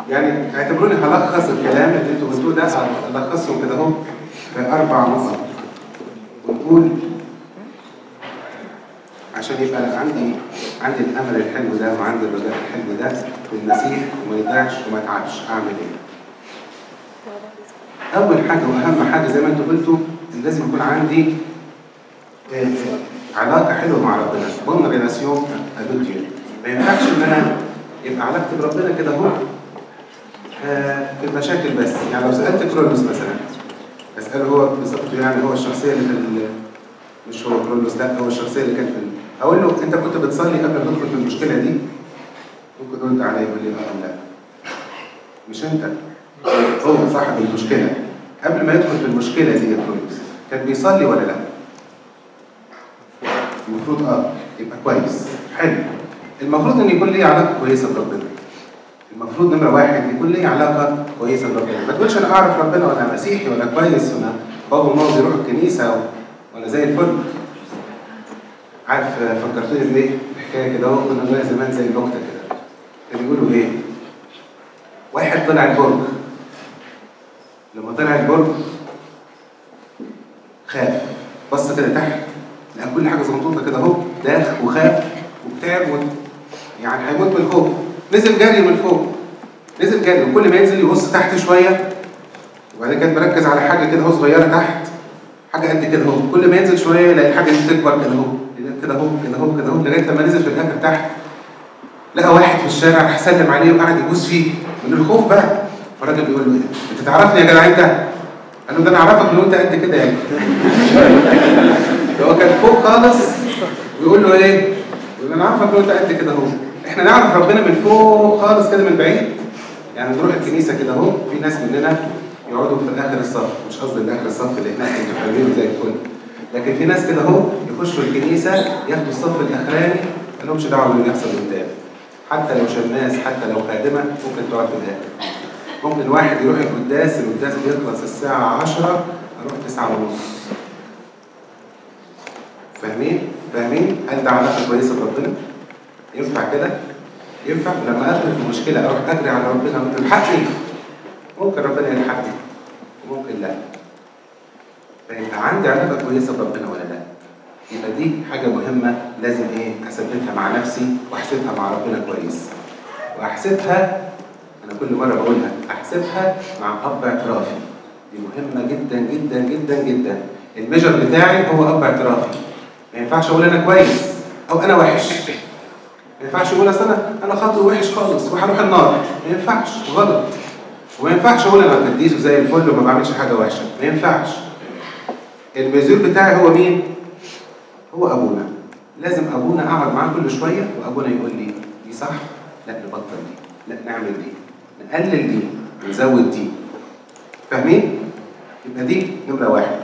يعني اعتبروني هلخص الكلام اللي انتوا قلتوه ده هلخصهم كده اهو في اربع نقط ونقول عشان يبقى عندي عندي الامل الحلو ده وعندي الرجاء الحلو ده في المسيح وما يضيعش وما اتعبش اعمل ايه؟ اول حاجه واهم حاجه زي ما انتوا قلتوا إن لازم يكون عندي آه، علاقه حلوه مع ربنا بون ريلاسيون افيك ديو ما ينفعش ان انا يبقى علاقتي بربنا كده اهو آه، في المشاكل بس يعني لو سالت كرولوس مثلا اساله هو بصفته يعني هو الشخصيه اللي في ال- مش هو كرولوس لا هو الشخصيه اللي كانت في ال- اقول له انت كنت بتصلي قبل ما تدخل في المشكله دي ممكن ترد عليا يقول لي اه أو لا مش انت هو صاحب المشكله قبل ما يدخل في المشكله دي يا كرولوس كان بيصلي ولا لا؟ المفروض اه يبقى كويس حلو المفروض ان يكون لي علاقه كويسه بربنا المفروض نمره واحد يكون لي علاقه كويسه بربنا ما تقولش انا اعرف ربنا وانا مسيحي وانا كويس وانا بابا وماما بيروحوا الكنيسه وانا زي الفل عارف فكرتني بايه؟ حكايه كده اهو كنا بنقولها زمان زي النكته كده كانوا بيقولوا ايه؟ واحد طلع البرج لما طلع البرج خاف بص كده تحت لقى كل حاجه زنطوطه كده اهو داخ وخاف وبتعب و... يعني هيموت من الخوف نزل جري من فوق نزل جري وكل ما ينزل يبص تحت شويه وبعدين كان مركز على حاجه كده اهو صغيره تحت حاجه قد كده اهو كل ما ينزل شويه يلاقي الحاجه دي بتكبر كده اهو كده اهو كده اهو كده اهو لغايه لما نزل في الاخر تحت لقى واحد في الشارع راح سلم عليه وقعد يبوس فيه من الخوف بقى فالراجل بيقول له ايه انت تعرفني يا جدع انت؟ قال له ده انا اعرفك من وانت قد كده يعني ده هو كان فوق خالص ويقول له ايه؟ يقول له انا عارفك من وانت قد كده اهو احنا نعرف ربنا من فوق خالص كده من بعيد يعني نروح الكنيسه كده اهو في ناس مننا يقعدوا في اخر الصف مش قصدي ان اخر الصف اللي هناك انتوا فاهمين زي الفل لكن في ناس كده اهو يخشوا الكنيسه ياخدوا الصف الاخراني ما لهمش دعوه باللي بيحصل قدام حتى لو شماس حتى لو خادمه ممكن تقعد في الاخر ممكن واحد يروح القداس القداس بيخلص الساعه 10 اروح 9 ونص فاهمين؟ فاهمين؟ هل ده علاقه كويسه بربنا؟ ينفع كده؟ ينفع لما ادخل في مشكله اروح اجري على ربنا اقول له الحقني ممكن ربنا يلحقني وممكن لا فيبقى عندي علاقه كويسه بربنا ولا لا؟ يبقى دي حاجه مهمه لازم ايه اثبتها مع نفسي واحسبها مع ربنا كويس واحسبها انا كل مره بقولها احسبها مع اب اعترافي دي مهمه جدا جدا جدا جدا الميجر بتاعي هو اب اعترافي ما ينفعش اقول انا كويس او انا وحش ما ينفعش اقول اصل انا انا خاطئ وحش خالص وهروح النار ما ينفعش غلط وما ينفعش اقول انا قديس وزي الفل وما بعملش حاجه وحشه ما ينفعش الميزور بتاعي هو مين هو ابونا لازم ابونا اقعد معاه كل شويه وابونا يقول لي دي صح لا نبطل دي لا نعمل دي نقلل دي نزود دي فاهمين يبقى دي نمره واحد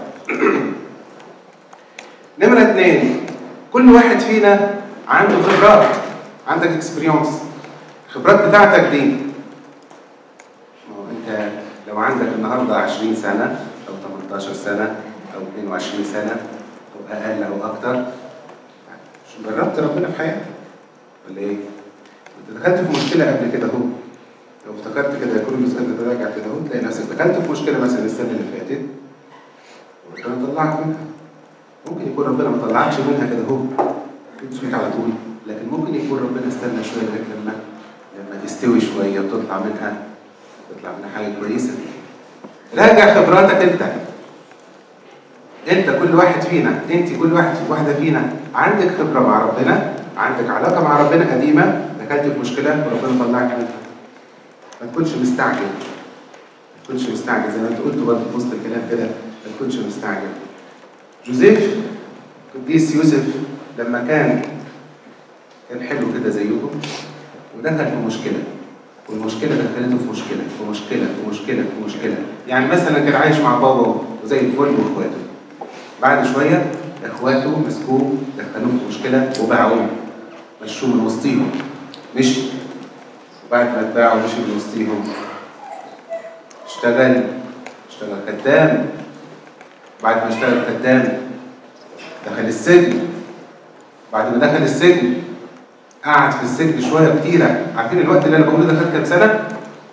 نمره اثنين كل واحد فينا عنده خبرات عندك اكسبيرينس الخبرات بتاعتك دي ما هو انت لو عندك النهارده 20 سنه او 18 سنه او 22 سنه او اقل او اكتر مش جربت ربنا في حياتك ولا ايه؟ انت دخلت في مشكله قبل كده اهو لو افتكرت كده يكون المسألة تراجع كده اهو تلاقي نفسك دخلت في مشكله مثلا السنه اللي فاتت وربنا طلعك منها ممكن يكون ربنا ما طلعكش منها كده اهو تسويك على طول لكن ممكن يكون ربنا استنى شويه لغايه لما لما تستوي شويه وتطلع منها تطلع منها حاجه كويسه راجع خبراتك انت انت كل واحد فينا انت كل واحد واحده فينا عندك خبره مع ربنا عندك علاقه مع ربنا قديمه دخلت في مشكله وربنا طلعك منها ما تكونش مستعجل ما تكونش مستعجل زي ما انت قلت برضه في وسط الكلام كده ما تكونش مستعجل جوزيف قديس يوسف لما كان كان حلو كده زيكم ودخل في مشكله والمشكله دخلته في مشكله في مشكله في مشكله في مشكله يعني مثلا كان عايش مع بابا وزي الفل واخواته بعد شويه اخواته مسكوه دخلوه في مشكله وباعوه مشوه من وسطيهم مشي وبعد ما اتباع ومشي من وسطيهم اشتغل اشتغل خدام بعد ما اشتغل خدام دخل السجن بعد ما دخل السجن قعد في السجن شويه كتيره عارفين الوقت اللي انا بقوله ده خد كام سنه؟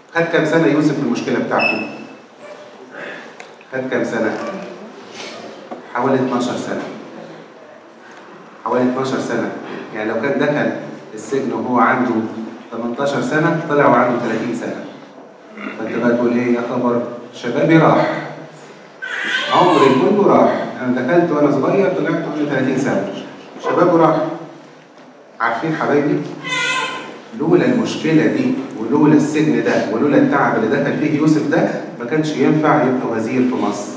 خد كام سنة يوسف في المشكلة بتاعته؟ خد كام سنة؟ حوالي 12 سنة حوالي 12 سنة يعني لو كان دخل السجن وهو عنده 18 سنة طلع وعنده 30 سنة فانت بقى تقول ايه يا خبر شبابي راح عمري كله راح انا دخلت وانا صغير طلعت وانا 30 سنة شبابه راح عارفين حبايبي لولا المشكلة دي ولولا السجن ده ولولا التعب اللي دخل فيه يوسف ده ما كانش ينفع يبقى وزير في مصر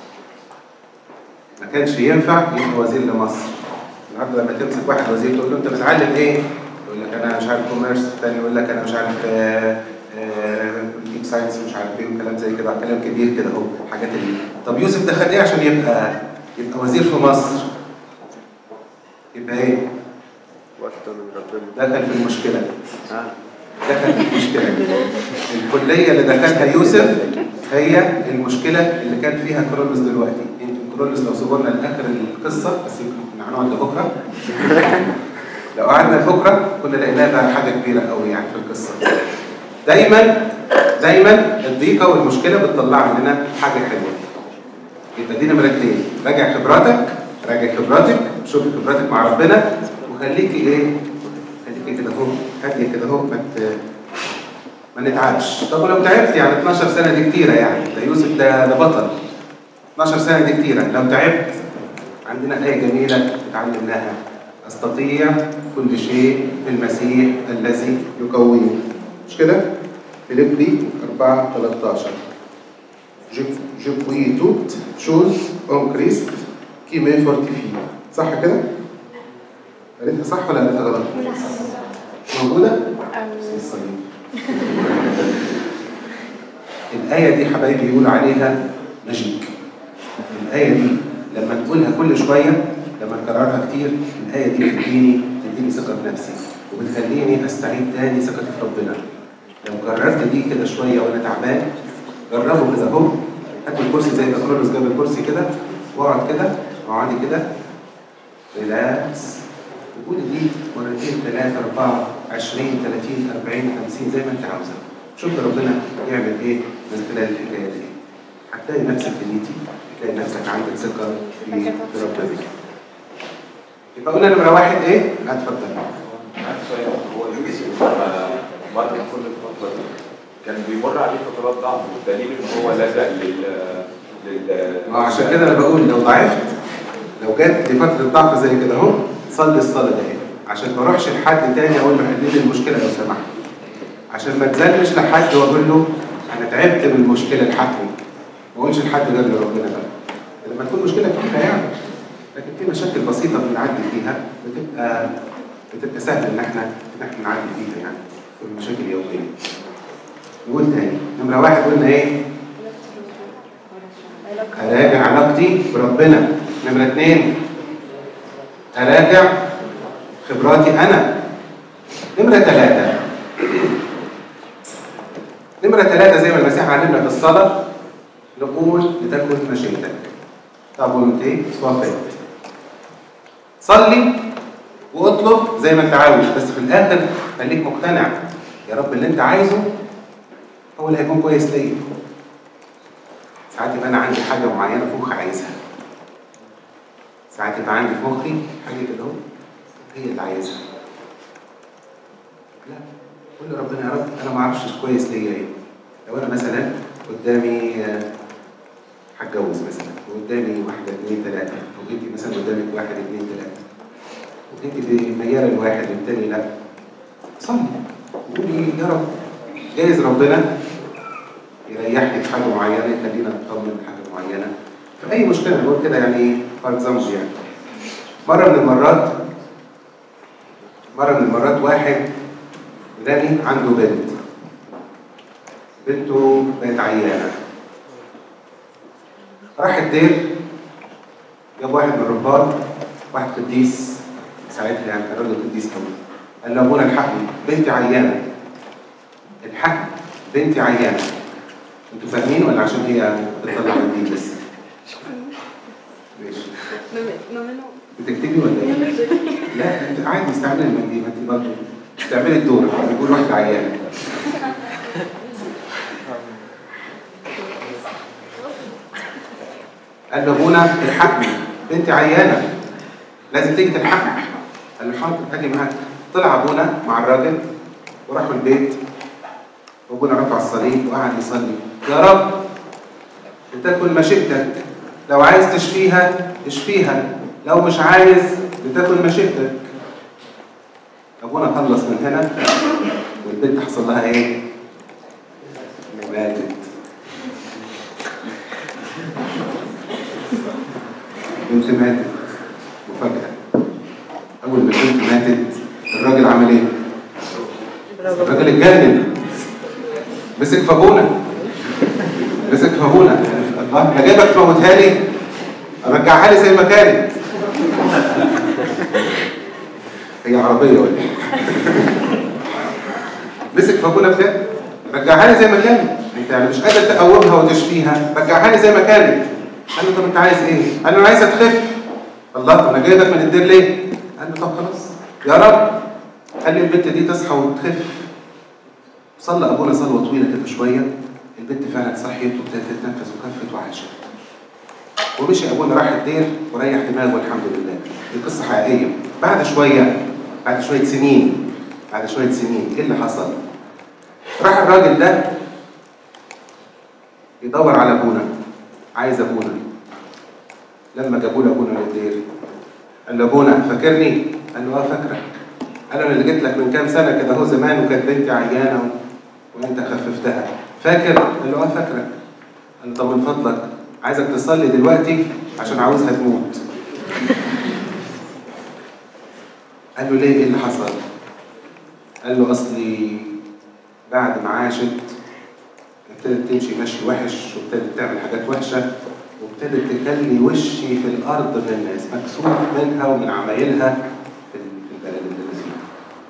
ما كانش ينفع يبقى وزير لمصر النهارده لما تمسك واحد وزير تقول له انت بتتعلم ايه؟ يقول لك انا مش عارف كوميرس الثاني يقول لك انا مش عارف بوليتيك ساينس مش عارف ايه وكلام زي كده كلام كبير كده اهو حاجات اللي طب يوسف دخل ايه عشان يبقى يبقى وزير في مصر؟ يبقى ايه؟ واسطة من ربنا دخل في المشكله آه. دخل في المشكله الكليه اللي دخلها يوسف هي المشكله اللي كان فيها كرولوس دلوقتي يمكن كرولوس لو صبرنا لاخر القصه بس يمكن هنقعد لبكره لو قعدنا لبكره كنا لقيناها بقى حاجه كبيره قوي يعني في القصه دايما دايما الضيقه والمشكله بتطلع مننا حاجه حلوه يبقى دي نمره اثنين راجع خبراتك راجع خبراتك شوف خبراتك مع ربنا وخليكي ايه خليكي كده اهو هاديه كده اهو ما ت- ما نتعبش طب ولو تعبت يعني 12 سنه دي كتيره يعني ده يوسف ده ده بطل 12 سنه دي كتيره لو تعبت عندنا ايه جميله اتعلمناها استطيع كل شيء في المسيح الذي يقويني مش كده؟ فيليبي 4 13 Je, je puis toutes choses en Christ qui me fortifie صح كده؟ قريتها صح ولا قريتها غلط؟ موجودة؟ الصليب الآية دي حبايبي بيقولوا عليها ماجيك الآية دي لما نقولها كل شوية لما نكررها كتير الآية دي بتديني بتديني ثقة في نفسي وبتخليني أستعيد تاني ثقتي في ربنا لو كررت دي كده شوية وأنا تعبان جربوا كده أهو هاتوا الكرسي زي ما كرولوس جاب الكرسي كده واقعد كده واقعدي كده ريلاكس وقولي دي مرتين ثلاثة أربعة عشرين ثلاثين أربعين خمسين زي ما أنت عاوزة شوف ربنا يعمل إيه من خلال الحكاية دي هتلاقي نفسك بنيتي هتلاقي نفسك عندك ثقة في في ربنا يبقى قلنا نمرة واحد إيه؟ هتفضل عندي سؤال هو يوسف لما مر كل الفترة دي كان بيمر عليه فترات ضعف والدليل ان هو لجأ لل لل ما هو عشان كده أنا بقول لو ضعفت لو جت لي فترة ضعف زي كده أهو صلي الصلاة دي عشان ما اروحش لحد تاني أقول له حل لي المشكلة لو سمحت عشان ما تزلش لحد وأقول له أنا تعبت من المشكلة الحقني ما أقولش لحد غير لربنا بقى لما تكون مشكلة كبيرة يعني لكن في مشاكل بسيطة بنعدي فيها بتبقى بتبقى سهل إن إحنا إن إحنا نعدي فيها يعني في المشاكل اليومية نقول تاني نمرة واحد قلنا إيه؟ أراجع علاقتي بربنا نمرة اتنين أراجع خبراتي أنا نمرة ثلاثة نمرة ثلاثة زي ما المسيح علمنا في الصلاة نقول لتكن مشيئتك طب ايه؟ صوافات صلي واطلب زي ما انت عاوز بس في الاخر خليك مقتنع يا رب اللي انت عايزه هو اللي هيكون كويس ليا ساعات يبقى انا عندي حاجه معينه في مخي عايزها ساعات يبقى عندي في مخي حاجه كده اهو هي اللي عايزها لا قول لربنا يا رب انا ما اعرفش كويس ليا ايه لو انا مثلا قدامي آه، هتجوز مثلا وقدامي واحده اثنين ثلاثه وانت مثلا قدامك واحد اثنين ثلاثه وانت مياله لواحد والتاني لا صلي وقولي يا رب جايز ربنا يريحني في حاجه معينه يخلينا نطمن حاجه معينه في اي مشكله بقول كده يعني فار اكزامبل يعني مره من المرات مره من المرات واحد غني عنده بنت بنته بقت عيانه راح الدير جاب واحد من الرهبان واحد قديس ساعتها يعني كان راجل قديس قوي قال له ابونا الحقني بنتي عيانه الحقني بنتي عيانه انتوا فاهمين ولا عشان هي بتطلع منديل بس؟ ماشي بتكتبي ولا ايه؟ لا انت عادي استعملي المنديل ما انت برضه استعملي الدور بيقول واحده عيانه قال له ابونا الحقني بنتي عيانه لازم تيجي تلحقني قال له حاضر اجي معاك طلع ابونا مع الراجل وراحوا البيت وابونا رفع الصليب وقعد يصلي يا رب لتكن مشيئتك لو عايز تشفيها اشفيها لو مش عايز لتكن مشيئتك ابونا خلص من هنا والبنت حصل لها ايه؟ ماتت بنت ماتت مفاجأة أول ما البنت ماتت الراجل عمل إيه؟ الراجل اتجنن مسك في أبونا مسك في أبونا الله أنا جايبك تموتها لي أرجعها لي زي ما كانت هي عربية ولا إيه؟ مسك في أبونا بجد رجعها لي زي ما كانت أنت يعني مش قادر تقومها وتشفيها رجعها لي زي ما كانت قال له طب أنت عايز إيه؟ قال له أنا عايزها تخف الله أنا جايبك من الدير ليه؟ قال له طب خلاص يا رب خلي البنت دي تصحى وتخف صلى ابونا صلوه طويله كده شويه البنت فعلا صحيت وابتدت تتنفس وخفت وعاشت ومشي ابونا راح الدير وريح دماغه والحمد لله دي قصه حقيقيه بعد شويه بعد شويه سنين بعد شويه سنين ايه اللي حصل؟ راح الراجل ده يدور على ابونا عايز ابونا لما جابوا له ابونا للدير قال له ابونا فاكرني؟ قال له اه فاكرك قال له انا اللي جيت لك من كام سنه كده اهو زمان وكانت بنتي عيانه و... وانت خففتها فاكر؟ قال له اه فاكرك قال له طب من فضلك عايزك تصلي دلوقتي عشان عاوزها تموت قال له ليه ايه اللي حصل؟ قال له اصلي بعد ما عاشت ابتدت تمشي مشي وحش وابتدت تعمل حاجات وحشه وابتدت تخلي وشي في الارض من الناس مكسوف منها ومن عمايلها في في البلد اللي انا فيها.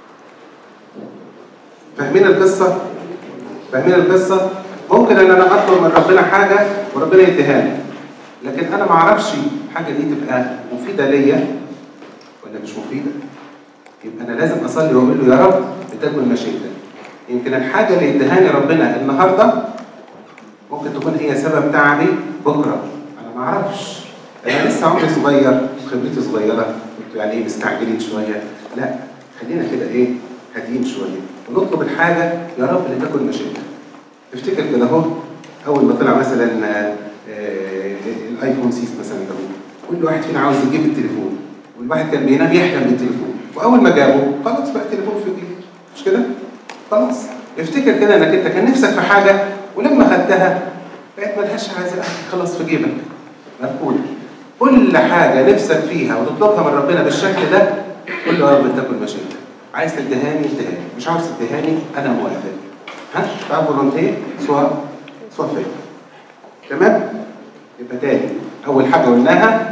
فاهمين القصه؟ فاهمين القصه؟ ممكن ان انا اطلب من ربنا حاجه وربنا يديها لي لكن انا ما اعرفش الحاجه دي تبقى مفيده ليا ولا مش مفيده يبقى انا لازم اصلي واقول له يا رب لتكن مشيئتك يمكن الحاجه اللي يديهاني ربنا النهارده ممكن تكون هي سبب تعبي بكره انا ما اعرفش انا لسه عمري صغير خبرتي صغيره انتوا يعني ايه مستعجلين شويه لا خلينا كده ايه هاديين شويه ونطلب الحاجه يا رب لتكن مشيئتك افتكر كده اهو اول ما طلع مثلا آه، آه، الايفون 6 مثلا ده كل واحد فينا عاوز يجيب التليفون والواحد كان بينام يحلم بالتليفون واول ما جابه خلاص بقى التليفون في جيبه مش كده؟ خلاص افتكر كده انك انت كان نفسك في حاجه ولما خدتها بقت ملهاش عايزه خلاص في جيبك مركونه كل حاجه نفسك فيها وتطلبها من ربنا بالشكل ده قول له يا رب تاكل مشيئتك عايز تديهاني اديهاني مش عاوز تديهاني انا موافق ها تعال فولونتير سواء سواء فين تمام يبقى تاني اول حاجه قلناها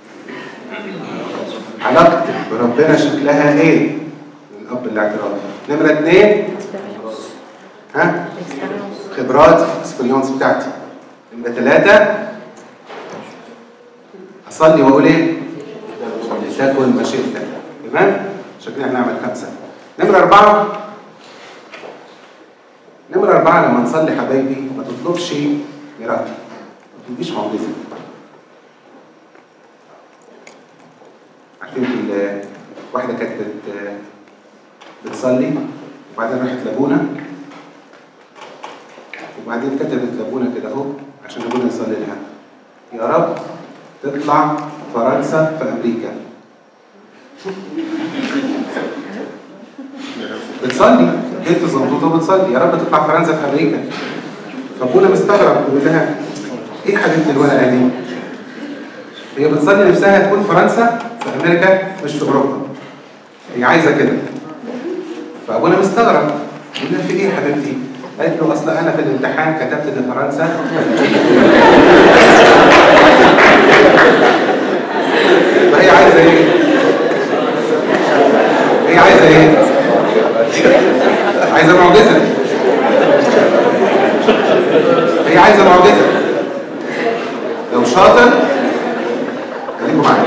علاقتك بربنا شكلها ايه الاب الاعتراف نمره اثنين ها خبرات اكسبيريونس بتاعتي نمرة ثلاثة أصلي وأقول إيه؟ لتكن مشيئتك تمام؟ شكلنا هنعمل خمسة نمرة أربعة نمرة أربعة لما نصلي حبايبي ما تطلبش ميراكل ما تطلبيش معجزة عارفين ال- واحدة كانت بت- بتصلي وبعدين راحت لابونا وبعدين كتبت لابونا كده اهو عشان ابونا يصلي لها يا رب تطلع فرنسا في امريكا بتصلي بنت زنطوطه بتصلي يا رب تطلع فرنسا في امريكا فابونا مستغرب بيقول لها ايه حبيبتي الورقه دي؟ هي بتصلي نفسها تكون فرنسا في امريكا مش في اوروبا هي عايزه كده فابونا مستغرب يقول لها في ايه يا حبيبتي؟ قالت له اصل انا في الامتحان كتبت ان فرنسا فهي عايزه ايه؟ هي عايزه ايه؟ عايزه معجزه هي عايزه معجزه لو شاطر خليكم معايا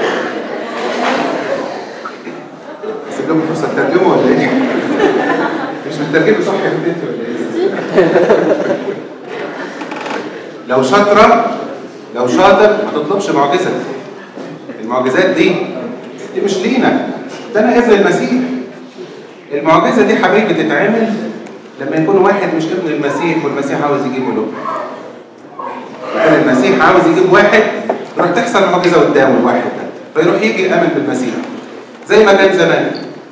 اسيب لكم فرصه تترجموا ولا ايه؟ مش بتترجموا صح يا بنتي ولا ايه؟ لو شاطره لو شاطر ما تطلبش معجزه المعجزات دي دي مش لينا ده انا ابن المسيح المعجزه دي حبيبي تتعمل لما يكون واحد مش ابن المسيح والمسيح عاوز يجيبه له يكون المسيح عاوز يجيب واحد تروح تحصل معجزه قدامه الواحد ده فيروح يجي يامن بالمسيح زي ما كان زمان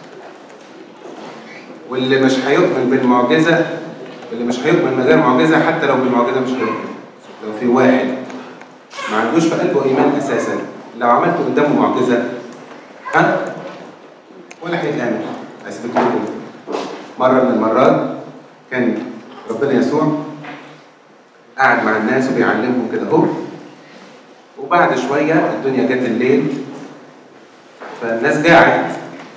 واللي مش هيؤمن بالمعجزه اللي مش هيؤمن من غير معجزه حتى لو بالمعجزه مش هيؤمن لو في واحد ما عندوش في قلبه ايمان اساسا لو عملت قدامه معجزه ها ولا هيتامن اثبت لكم مره من المرات كان ربنا يسوع قاعد مع الناس وبيعلمهم كده اهو وبعد شويه الدنيا جت الليل فالناس جاعت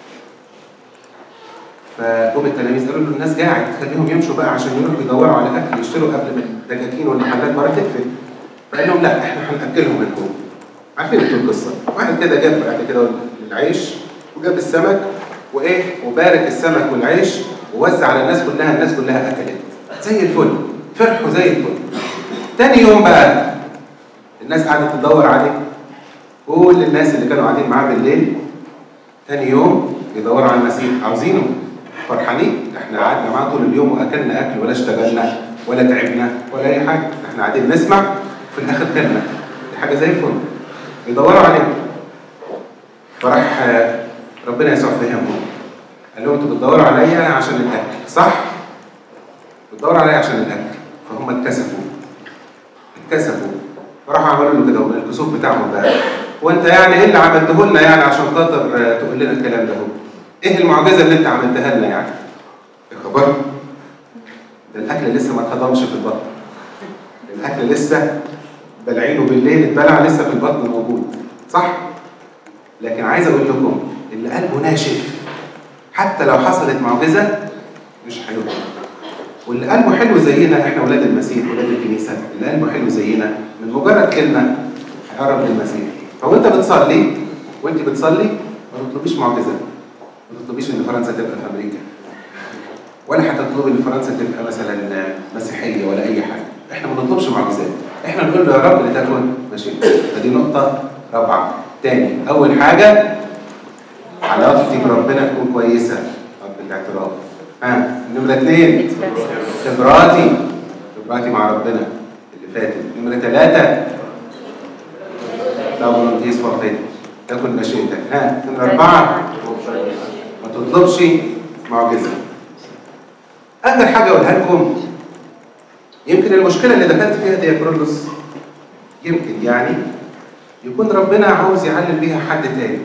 فجم التلاميذ قالوا له الناس جاعت خليهم يمشوا بقى عشان يروحوا يدوروا على اكل يشتروا قبل ما الدكاكين والمحلات بره تقفل فقال لهم لا احنا هناكلهم من هون عارفين انتوا القصه واحد كده جاب بعد كده العيش وجاب السمك وايه وبارك السمك والعيش ووزع على الناس كلها الناس كلها اكلت زي الفل فرحوا زي الفل تاني يوم بقى الناس قعدت تدور عليه كل الناس اللي كانوا قاعدين معاه بالليل تاني يوم يدوروا على المسيح عاوزينه فرحانين احنا قعدنا معاه طول اليوم واكلنا اكل ولا اشتغلنا ولا تعبنا ولا اي حاجه احنا قاعدين نسمع وفي الاخر كلنا دي حاجه زي الفل يدوروا عليه فراح آه، ربنا يسوع فهمهم قال لهم انتوا بتدوروا عليا عشان الاكل صح؟ بتدوروا عليا عشان الاكل فهم اتكسفوا اتكسفوا فراحوا عملوا له كده الكسوف بتاعهم بقى وانت يعني ايه اللي عملته لنا يعني عشان خاطر آه، تقول لنا الكلام ده هو ايه المعجزه اللي انت عملتها لنا يعني يا خبر ده الاكل لسه ما اتهضمش في البطن الاكل لسه بلعينه بالليل اتبلع لسه في البطن موجود صح لكن عايز اقول لكم اللي قلبه ناشف حتى لو حصلت معجزه مش هيؤمن واللي قلبه حلو زينا احنا ولاد المسيح ولاد الكنيسه اللي قلبه حلو زينا من مجرد كلمه هيقرب للمسيح فهو انت بتصلي وانت بتصلي ما تطلبيش معجزه ما تطلبيش ان فرنسا تبقى في امريكا ولا هتطلبي ان فرنسا تبقى مثلا مسيحيه ولا اي حاجه احنا ما نطلبش معجزات احنا نقول له يا رب لتكن ماشي فدي نقطه رابعه تاني اول حاجه علاقتي بربنا تكون كويسه رب الاعتراف ها نمره اثنين خبراتي خبراتي مع ربنا اللي فاتت نمره ثلاثه لو ننتهي وقتين تكن مشيئتك ها نمره اربعه ما تطلبش معجزه اخر حاجه اقولها لكم يمكن المشكله اللي دخلت فيها دي يا كرولوس يمكن يعني يكون ربنا عاوز يعلم بيها حد تاني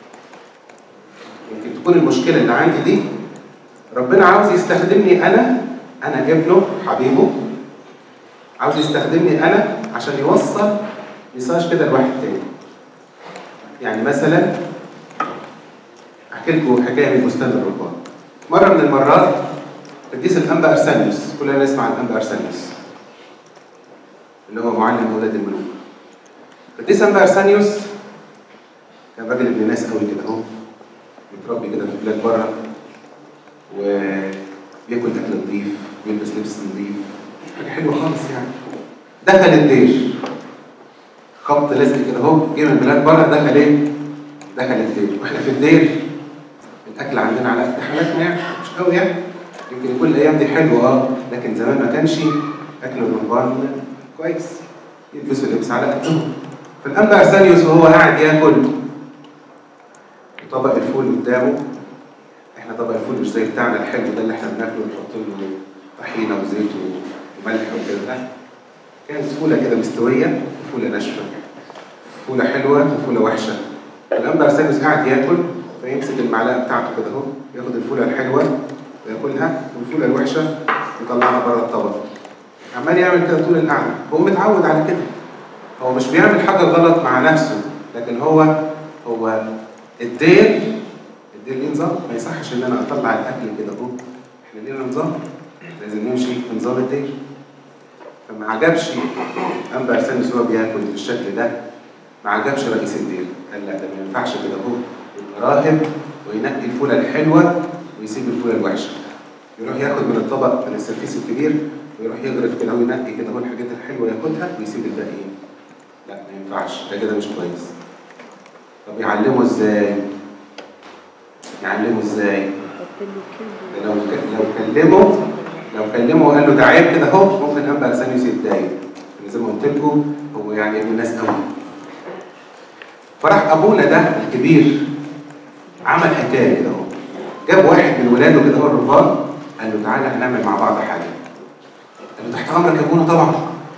يمكن تكون المشكله اللي عندي دي ربنا عاوز يستخدمني انا انا ابنه حبيبه عاوز يستخدمني انا عشان يوصل ميساج كده لواحد تاني يعني مثلا احكي لكم حكايه من بستان الرهبان مره من المرات قديس الانبا ارسانيوس كلنا نسمع عن الانبا ارسانيوس اللي هو معلم اولاد الملوك قديس انبا ارسانيوس كان راجل ابن ناس قوي كده اهو متربي كده في بلاد بره وبياكل اكل نظيف ويلبس لبس نظيف حاجه حلوه خالص يعني دخل الدير خبط لزق كده اهو جه من بلاد بره دخل ايه؟ دخل الدير واحنا في الدير الاكل عندنا على قد حالاتنا يعني مش قوي يعني يمكن يكون الايام دي حلوه اه لكن زمان ما كانش اكل الرهبان كويس يلبسوا لبس على قدهم فالانبا ارسانيوس وهو قاعد ياكل وطبق الفول قدامه احنا طبق الفول مش زي بتاعنا الحلو ده اللي احنا بناكله ونحط له طحينه وزيت وملح وكده لا كانت فوله كده مستويه وفوله ناشفه فوله حلوه وفوله وحشه الانبا ارسانيوس قاعد ياكل فيمسك المعلقه بتاعته كده اهو ياخد الفوله الحلوه وياكلها والفوله الوحشه يطلعها بره الطبق عمال يعمل كده طول القعده هو متعود على كده هو مش بيعمل حاجه غلط مع نفسه لكن هو هو الدير الدير ليه نظام ما يصحش ان انا اطلع الاكل كده اهو احنا لينا نظام لازم نمشي في نظام الدير فما عجبش انبا ارسانيوس وهو بياكل بالشكل ده ما عجبش رئيس الدير قال لا ده ما ينفعش كده اهو يبقى راهب وينقي الفوله الحلوه ويسيب الفوله الوحشه يروح ياخد من الطبق من السرفيس الكبير ويروح يغرف كده وينقي كده هو الحاجات الحلوه ياخدها ويسيب الباقيين لا ما ينفعش ده كده مش كويس طب يعلمه ازاي يعلمه ازاي ده لو ك- لو كلمه لو كلمه وقال له ده عيب كده اهو ممكن انبا ارسانيوس يتضايق يعني زي ما قلت لكم هو يعني ابن الناس قوي فراح ابونا ده الكبير عمل حكايه كده اهو جاب واحد من ولاده كده هو الرهبان قال له تعالى هنعمل مع بعض حاجه قال له تحت امرك يا ابونا طبعا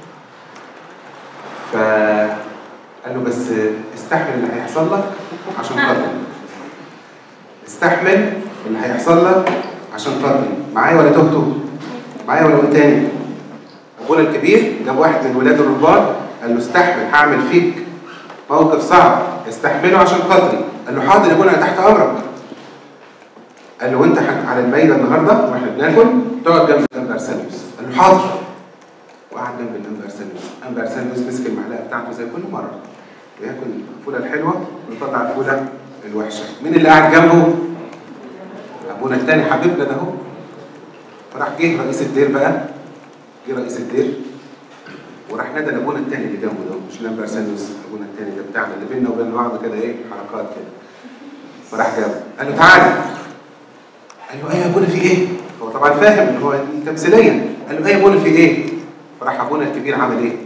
فقال له بس استحمل اللي هيحصل لك عشان خاطري استحمل اللي هيحصل لك عشان خاطري معايا ولا تهته معايا ولا قول تاني ابونا الكبير جاب واحد من ولاد الرهبان قال له استحمل هعمل فيك موقف صعب استحمله عشان خاطري قال له حاضر يا ابونا انا تحت امرك قال له وانت حت- على المايده النهارده واحنا بناكل تقعد جنب الانبا ارسانيوس قال له حاضر وقعد جنب الانبا ارسانيوس الانبا ارسانيوس مسك المعلقه بتاعته زي كل مره وياكل الفوله الحلوه ويطلع الفوله الوحشه مين اللي قاعد جنبه ابونا التاني حبيبنا ده اهو فراح جه رئيس الدير بقى جه رئيس الدير وراح نادى لابونا التاني اللي جنبه ده مش الانبا ارسانيوس ابونا التاني ده بتاعنا اللي بيننا وبين بعض كده ايه حركات كده فراح جابه قال له تعالى قال له ايه يا ابونا في ايه؟ هو طبعا فاهم ان هو دي تمثيليه قال له ايه يا ابونا في ايه؟ فراح ابونا الكبير عمل ايه؟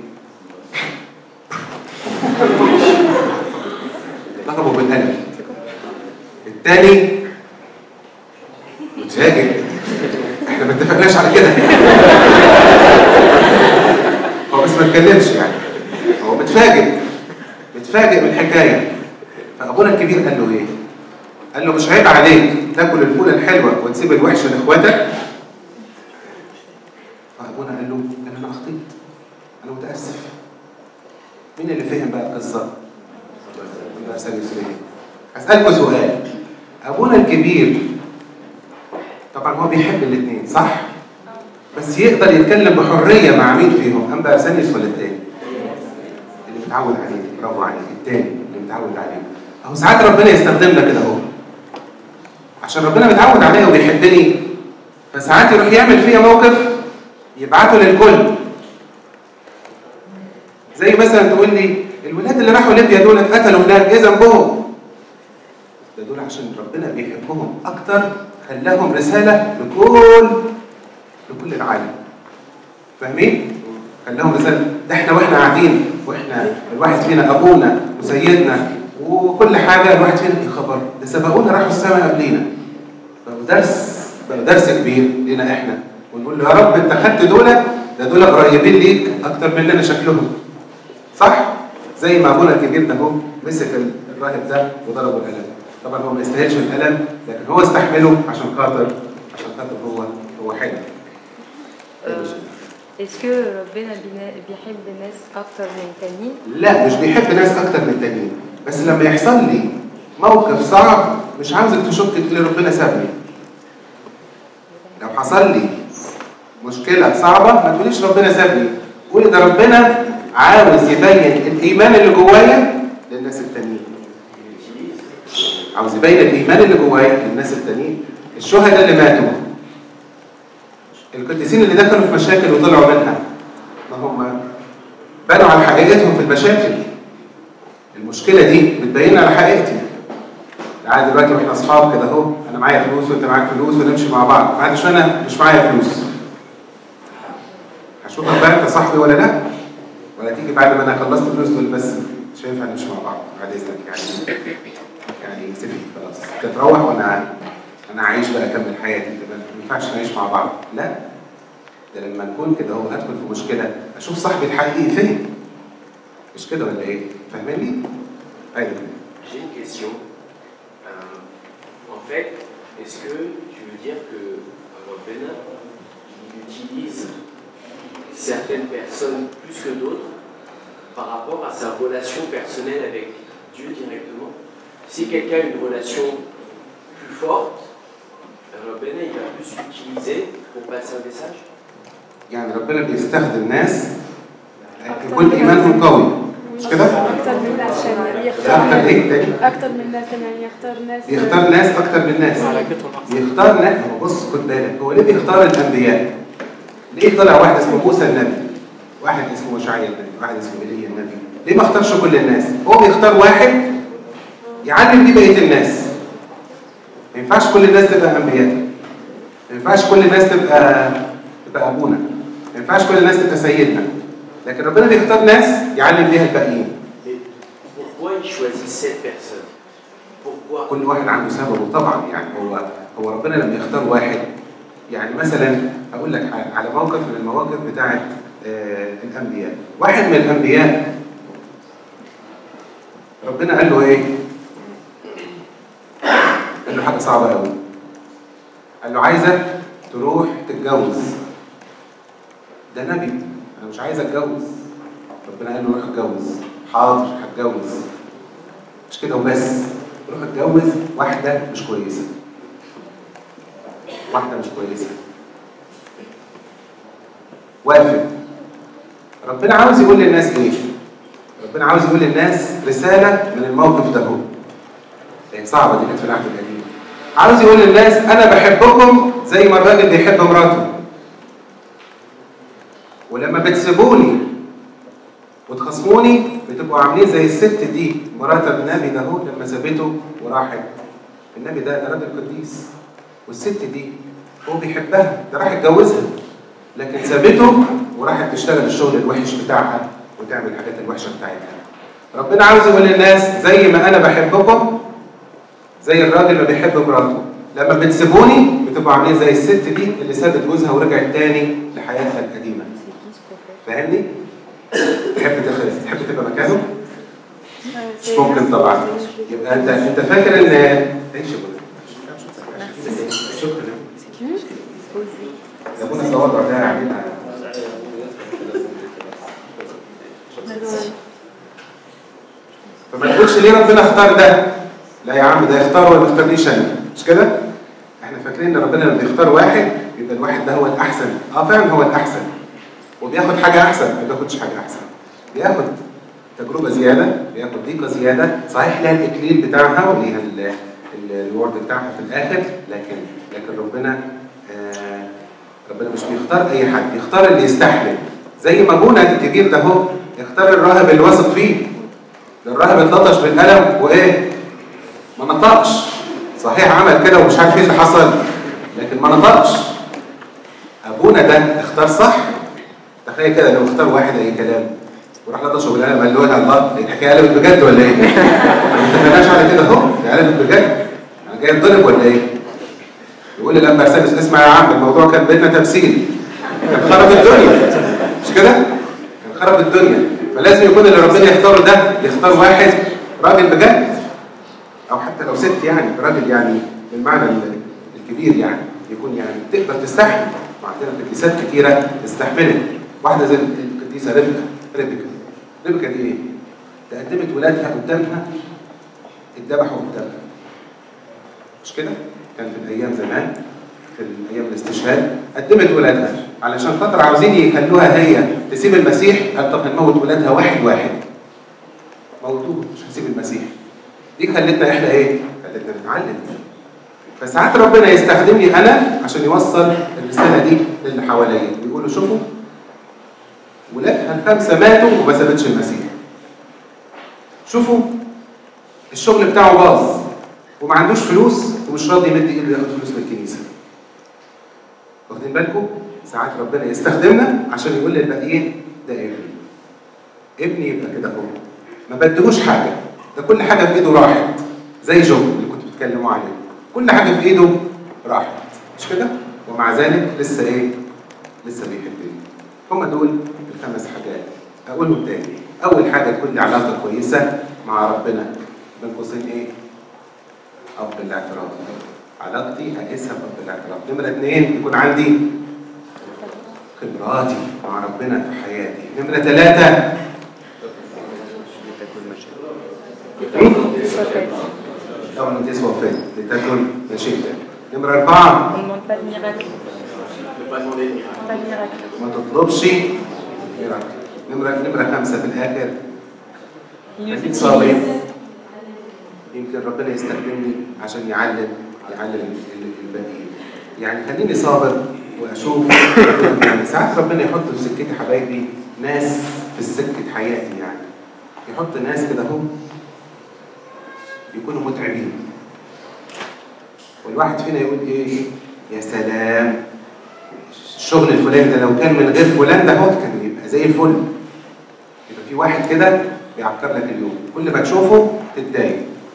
ضربه بالقلم التاني متفاجئ احنا ما اتفقناش على كده هو بس ما اتكلمش يعني هو متفاجئ متفاجئ من الحكايه فابونا الكبير قال له ايه؟ قال له مش عيب عليك تاكل الفوله الحلوه وتسيب الوحشه لاخواتك فابونا قال له انا انا اخطيت انا متاسف مين اللي فهم بقى القصه؟ الله يسلمك هسألكوا سؤال أبونا الكبير طبعا هو بيحب الاثنين صح؟ بس يقدر يتكلم بحرية مع مين فيهم؟ أنبا أرسانيوس ولا التاني؟ اللي متعود عليه برافو عليك التاني اللي متعود عليه أهو ساعات ربنا يستخدمنا كده أهو عشان ربنا متعود عليا وبيحبني فساعات يروح يعمل فيا موقف يبعته للكل زي مثلا تقول لي الولاد اللي راحوا ليبيا دول اتقتلوا هناك ايه ذنبهم؟ ده دول عشان ربنا بيحبهم اكتر خلاهم رساله لكل لكل العالم فاهمين؟ خلاهم رساله ده احنا واحنا قاعدين واحنا الواحد فينا ابونا وسيدنا وكل حاجه الواحد فينا يا خبر ده سبقونا راحوا السماء قبلينا بقوا درس بقوا درس كبير لنا احنا ونقول له يا رب انت خدت دول ده دول قريبين ليك اكتر مننا شكلهم صح؟ زي ما ابونا الكبير ده هو مسك الراهب ده وضربه القلم طبعا هو ما يستاهلش القلم لكن هو استحمله عشان خاطر عشان خاطر هو هو حلو Est-ce que ربنا بينا- بيحب الناس أكتر من التانيين؟ لا مش بيحب ناس اكتر من التانيين بس لما يحصل لي موقف صعب مش عاوزك تشك تقول ربنا سابني لو حصل لي مشكله صعبه ما تقوليش ربنا سابني قولي ده ربنا عاوز يبين الايمان اللي جوايا للناس التانيين عاوز يبين الايمان اللي جوايا للناس التانيين الشهداء اللي ماتوا القديسين اللي دخلوا في مشاكل وطلعوا منها ما هم بنوا على حقيقتهم في المشاكل المشكله دي بتبين على حقيقتي تعالى دلوقتي واحنا اصحاب كده اهو انا معايا فلوس وانت معاك فلوس ونمشي مع بعض بعد شويه انا مش معايا فلوس هشوفك بقى انت صاحبي ولا لا ولا تيجي بعد ما انا خلصت فلوس تقول بس مش هينفع نمشي مع بعض بعد اذنك يعني يعني سيبني خلاص انت تروح وانا انا عايش بقى اكمل حياتي انت ما ينفعش نعيش مع بعض لا ده لما نكون كده اهو ادخل في مشكله اشوف صاحبي الحقيقي فين مش كده ولا ايه؟ فاهمني؟ ايوه J'ai une question. Euh, en fait, est-ce que tu veux dire que Robin il utilise certaines personnes plus que d'autres par rapport à sa relation personnelle avec Dieu directement Si quelqu'un a une relation plus forte, Robin il va plus l'utiliser pour passer un message يعني ربنا بيستخدم ناس يكون ايمانهم قوي مش كده؟ أكتر من ناس يعني ده اكتر يختار ايه تاني؟ أكتر من ناس يعني يختار ناس بيختار ناس اكتر من ناس بيختار ناس هو بص خد بالك هو ليه بيختار الانبياء؟ ليه طلع واحد اسمه موسى النبي؟ واحد اسمه شعيا النبي، واحد اسمه ايليا النبي، ليه ما اختارش كل الناس هو بيختار واحد يعلم بيه بقيه الناس ما ينفعش كل الناس تبقى انبياء ما ينفعش كل الناس تبقى تبقى ابونا ما ينفعش كل الناس تبقى سيدنا لكن ربنا بيختار ناس يعلم بيها الباقيين Mais pourquoi il choisit cette personne Pourquoi كل واحد عنده سببه طبعا يعني هو هو ربنا لما يختار واحد يعني مثلا اقول لك على- على موقف من المواقف بتاعه آه الانبياء واحد من الانبياء ربنا قال له ايه قال له حاجه صعبه قوي قال له عايزك تروح تتجوز ده نبي انا مش عايز اتجوز ربنا قال له روح اتجوز حاضر هتجوز مش كده وبس روح اتجوز واحدة مش كويسة واحدة مش كويسة وافق ربنا عاوز يقول للناس ايه؟ ربنا عاوز يقول للناس رسالة من الموقف ده هو هي صعبة دي كانت في العهد القديم عاوز يقول للناس أنا بحبكم زي ما الراجل بيحب مراته ولما بتسيبوني وتخصموني بتبقوا عاملين زي الست دي مرات النبي ده هو لما سابته وراحت النبي ده ده راجل قديس والست دي هو بيحبها ده راح يتجوزها لكن سابته وراحت تشتغل الشغل الوحش بتاعها وتعمل الحاجات الوحشه بتاعتها ربنا عاوز يقول للناس زي ما انا بحبكم زي الراجل اللي بيحب مراته لما بتسيبوني بتبقوا عاملين زي الست دي اللي سابت جوزها ورجعت تاني لحياتها القديمه فاهمني؟ تحب تخ- تحب تبقى مكانه؟ مش ممكن طبعا يبقى انت انت فاكر ان ايش يا ابونا؟ شكرا يا ابونا التواضع ده علينا فما تقولش ليه ربنا اختار ده لا يا عم ده يختار ولا ما يختارنيش انا مش كده؟ احنا فاكرين ان ربنا لما بيختار واحد يبقى الواحد ده هو الاحسن اه فعلا هو الاحسن وبياخد حاجه احسن ما بياخدش حاجه احسن بياخد تجربه زياده بياخد ضيقه زياده صحيح لها الاكليل بتاعها وليها ال- ال- الريورد بتاعها في الاخر لكن لكن ربنا آه ربنا مش بيختار اي حد بيختار اللي يستحمل زي ما ابونا الكبير ده هو اختار الراهب اللي واثق فيه ده الراهب اتلطش بالقلم وايه ما نطقش صحيح عمل كده ومش عارف ايه اللي حصل لكن ما نطقش ابونا ده اختار صح تخيل كده لو اختار واحد اي كلام وراح لطشه بالقلم قال له يا الله الحكايه قلبت بجد ولا ايه؟ ما اتفقناش على كده اهو دي قلبت بجد انا جاي اتضرب ولا ايه؟ يقول لي لما ارسلس اسمع يا عم الموضوع كان بينا تمثيل كان خرب الدنيا مش كده؟ كان خرب الدنيا فلازم يكون اللي ربنا يختاره ده يختار واحد راجل بجد او حتى لو ست يعني راجل يعني بالمعنى ال- الكبير يعني يكون يعني تقدر تستحمل وعندنا قديسات كتيره استحملت واحده زي القديسه ربكا ربكا ربكا دي ايه؟ تقدمت ولادها قدامها اتذبحوا قدامها مش كده؟ كان في الايام زمان في الايام الاستشهاد قدمت ولادها علشان خاطر عاوزين يخلوها هي تسيب المسيح قال طب هنموت ولادها واحد واحد موتوه مش هسيب المسيح دي خلتنا احنا ايه؟ خلتنا نتعلم فساعات ربنا يستخدمني انا عشان يوصل الرساله دي للي حواليا ويقولوا شوفوا ولادها الخمسه ماتوا وما سابتش المسيح شوفوا الشغل بتاعه باظ وما عندوش فلوس ومش راضي يمد ايده ياخد فلوس من الكنيسه واخدين بالكم ساعات ربنا يستخدمنا عشان يقول للباقيين ده ابني ابني يبقى كده هو ما بدهوش حاجه ده كل حاجه في ايده راحت زي جو اللي كنتوا بتتكلموا عليه كل حاجه في ايده راحت مش كده ومع ذلك لسه ايه لسه بيحبني هم دول الخمس حاجات اقولهم تاني اول حاجه تكون لي علاقه كويسه مع ربنا بين قوسين ايه اب الاعتراف علاقتي هقيسها باب الاعتراف نمره اثنين يكون عندي خبراتي مع ربنا في حياتي نمره ثلاثه أو أن تسوى فين لتكن مشيئتك نمرة أربعة On ne demande pas de miracle. Ne pas demander de miracle. Pas de miracle. ما تطلبش ميراكل. نمرة نمرة خمسة في الآخر Il خليك nous صابر utilise. يمكن ربنا يستخدمني عشان يعلم يعلم ال- ال- الباقيين يعني خليني صابر واشوف يعني ساعات ربنا يحط في سكتي حبايبي ناس في سكه حياتي يعني يحط ناس كده اهو يكونوا متعبين والواحد فينا يقول ايه يا سلام الشغل الفلاني ده لو كان من غير فلان ده هو كان يبقى زي الفل يبقى في واحد كده بيعكر لك اليوم كل ما تشوفه تتضايق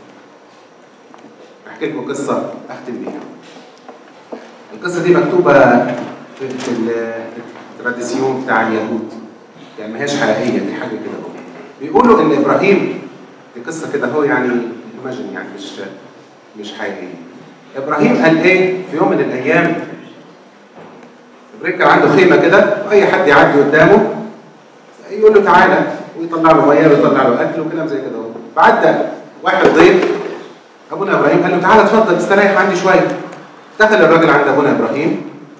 احكي لكم قصه اختم بيها القصه دي مكتوبه في في ال- في التراديسيون بتاع اليهود يعني ما هيش حقيقيه دي حاجه كده اهو بيقولوا ان ابراهيم دي قصه كده هو يعني imagine يعني مش مش حقيقيه ابراهيم قال ايه في يوم من الايام ابراهيم كان عنده خيمه كده واي حد يعدي قدامه يقول له تعالى ويطلع له ميه ويطلع له اكل وكلام زي كده اهو فعدى واحد ضيف ابونا ابراهيم قال له تعالى اتفضل استريح عندي شويه دخل الراجل عند ابونا ابراهيم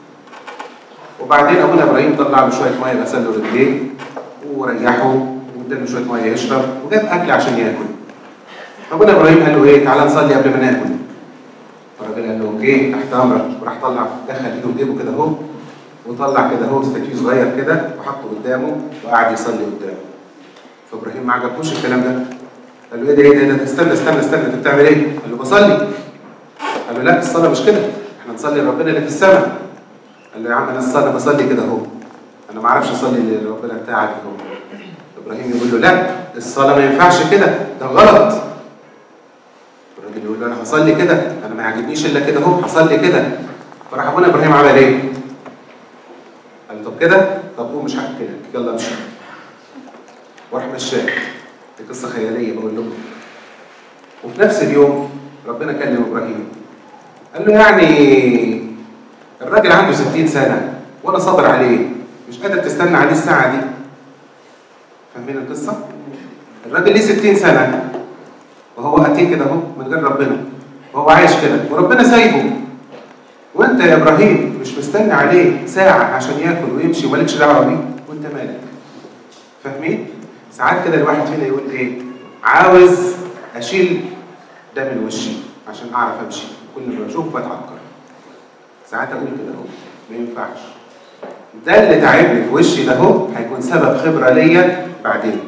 وبعدين ابونا ابراهيم طلع له شويه ميه غسل له رجليه وريحه واداله شويه ميه يشرب وجاب اكل عشان ياكل ابونا ابراهيم قال له ايه تعالى نصلي قبل ما ناكل الراجل قال له اوكي تحت امرك وراح طلع دخل ايده في جيبه كده اهو وطلع كده اهو استاتيو صغير كده وحطه قدامه وقعد يصلي قدامه فابراهيم ما عجبوش الكلام ده قال له ايه ده ايه ده, ده استنى استنى استنى انت بتعمل ايه؟ قال له بصلي قال له لا الصلاه مش كده احنا نصلي لربنا اللي في السماء قال له يا عم انا الصلاه بصلي كده اهو انا ما اعرفش اصلي لربنا بتاعك اهو ابراهيم يقول له لا الصلاه ما ينفعش كده ده غلط الراجل يقول له انا هصلي كده انا ما يعجبنيش الا كده اهو هصلي كده فراح ابونا ابراهيم عمل ايه؟ قال طب كده طب قوم مش هاكلك يلا امشي وراح مشاه دي قصه خياليه بقول لكم وفي نفس اليوم ربنا كلم ابراهيم قال له يعني الراجل عنده 60 سنه وانا صابر عليه مش قادر تستنى عليه الساعه دي فاهمين القصه؟ الراجل ليه 60 سنه وهو اتيه كده اهو من غير ربنا وهو عايش كده وربنا سايبه وانت يا ابراهيم مش مستني عليه ساعه عشان ياكل ويمشي ومالكش دعوه بيه وانت مالك فاهمين؟ ساعات كده الواحد فينا يقول ايه؟ عاوز اشيل ده من وشي عشان اعرف امشي كل ما بشوف بتعكر ساعات اقول كده اهو ما ينفعش ده اللي تعبني في وشي ده اهو هيكون سبب خبره ليا بعدين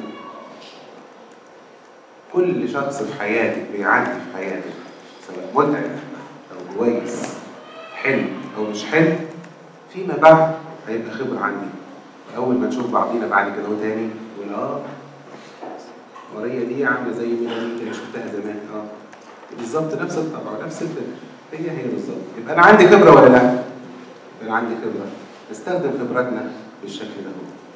كل شخص في حياتك بيعدي في حياتك سواء متعب او كويس حلو او مش حلو فيما بعد هيبقى خبره عندي اول ما نشوف بعضينا بعد كده هو تاني يقول اه ماريا دي عامله زي مينا دي اللي شفتها زمان اه بالظبط نفس الطبع نفس الفكره هي هي بالظبط يبقى انا عندي خبره ولا لا؟ يبقى انا عندي خبره نستخدم خبراتنا بالشكل ده هو